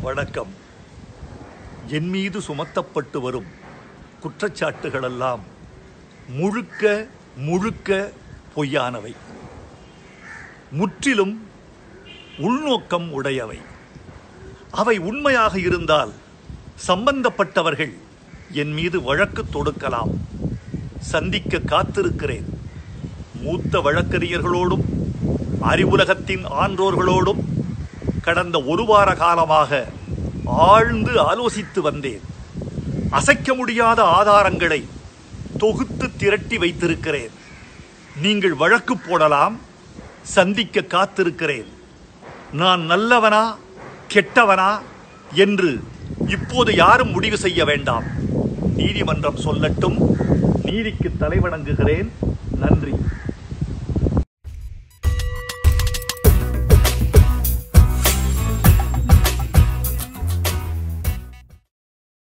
வணக்கம் என் மீது சுமத்தப்பட்டு வரும் குற்றச்சாட்டுகளெல்லாம் முழுக்க முழுக்க பொய்யானவை முற்றிலும் உள்நோக்கம் உடையவை அவை உண்மையாக இருந்தால் சம்பந்தப்பட்டவர்கள் என் மீது வழக்கு தொடுக்கலாம் சந்திக்க காத்திருக்கிறேன் மூத்த வழக்கறிஞர்களோடும் அறிவுலகத்தின் ஆன்றோர்களோடும் கடந்த ஒரு வார காலமாக ஆழ்ந்து ஆலோசித்து வந்தேன் அசைக்க முடியாத ஆதாரங்களை தொகுத்து திரட்டி வைத்திருக்கிறேன் நீங்கள் வழக்கு போடலாம் சந்திக்க காத்திருக்கிறேன் நான் நல்லவனா கெட்டவனா என்று இப்போது யாரும் முடிவு செய்ய வேண்டாம் நீதிமன்றம் சொல்லட்டும் நீதிக்கு தலைவணங்குகிறேன் நன்றி